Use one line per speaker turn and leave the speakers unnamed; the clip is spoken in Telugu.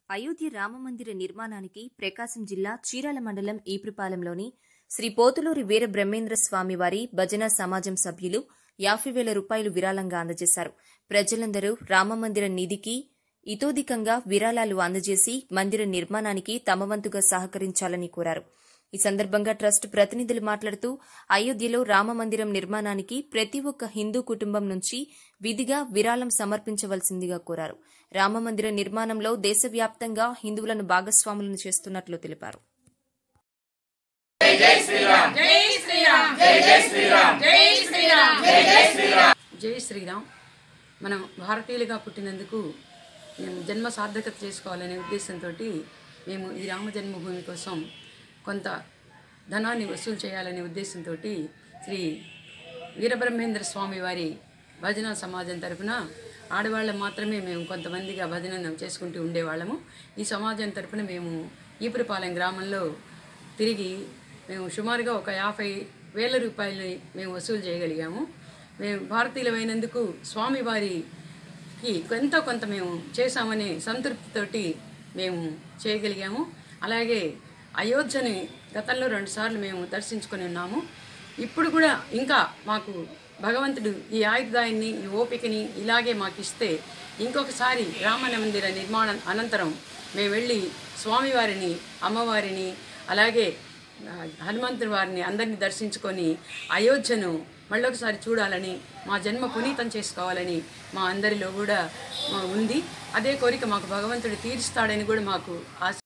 అయోధ్య రామమందిర నిర్మాణానికి ప్రకాశం జిల్లా చీరాల మండలం ఈపురపాలెంలోని శ్రీ పోతులూరి వీర బ్రహ్మేంద్ర స్వామి వారి భజన సమాజం సభ్యులు యాభై వేల రూపాయలు విరాళంగా అందజేశారు ప్రజలందరూ రామమందిర నిధికి ఇతోధికంగా విరాళాలు అందజేసి మందిర నిర్మాణానికి తమ వంతుగా సహకరించాలని కోరారు ఈ సందర్భంగా ట్రస్ట్ ప్రతినిధులు మాట్లాడుతూ అయోధ్యలో రామమందిరం నిర్మాణానికి ప్రతి ఒక్క హిందూ కుటుంబం నుంచి విధిగా విరాళం సమర్పించవలసిందిగా కోరారు రామమందిర నిర్మాణంలో దేశవ్యాప్తంగా హిందువులను భాగస్వాములను చేస్తున్నట్లు తెలిపారు
జై శ్రీరామ్ మనం భారతీయులుగా పుట్టినందుకు మేము జన్మ సార్థకత చేసుకోవాలనే ఉద్దేశంతో మేము ఈ రామ జన్మభూమి కోసం కొంత ధనాన్ని వసూలు చేయాలనే ఉద్దేశంతో శ్రీ వీరబ్రహ్మేంద్ర స్వామి వారి భజన సమాజం తరపున ఆడవాళ్ళం మాత్రమే మేము కొంతమందిగా భజనను చేసుకుంటూ ఉండేవాళ్ళము ఈ సమాజం తరపున మేము ఈపురపాలెం గ్రామంలో తిరిగి మేము సుమారుగా ఒక యాభై వేల రూపాయలు మేము వసూలు చేయగలిగాము మేము భారతీయులమైనందుకు స్వామివారికి ఎంతో కొంత మేము చేశామనే సంతృప్తితోటి మేము చేయగలిగాము అలాగే అయోధ్యని గతంలో రెండుసార్లు మేము దర్శించుకొని ఉన్నాము ఇప్పుడు కూడా ఇంకా మాకు భగవంతుడు ఈ ఆయుధాన్ని ఈ ఓపికని ఇలాగే మాకు ఇస్తే ఇంకొకసారి రామ మందిర నిర్మాణం అనంతరం మేము వెళ్ళి స్వామివారిని అమ్మవారిని అలాగే ఆ, హనుమంతుడి వారిని అందరినీ దర్శించుకొని అయోధ్యను మళ్ళొకసారి చూడాలని మా జన్మ పునీతం చేసుకోవాలని మా అందరిలో కూడా ఆ, ఉంది అదే కోరిక మాకు భగవంతుడు తీరుస్తాడని కూడా మాకు ఆశ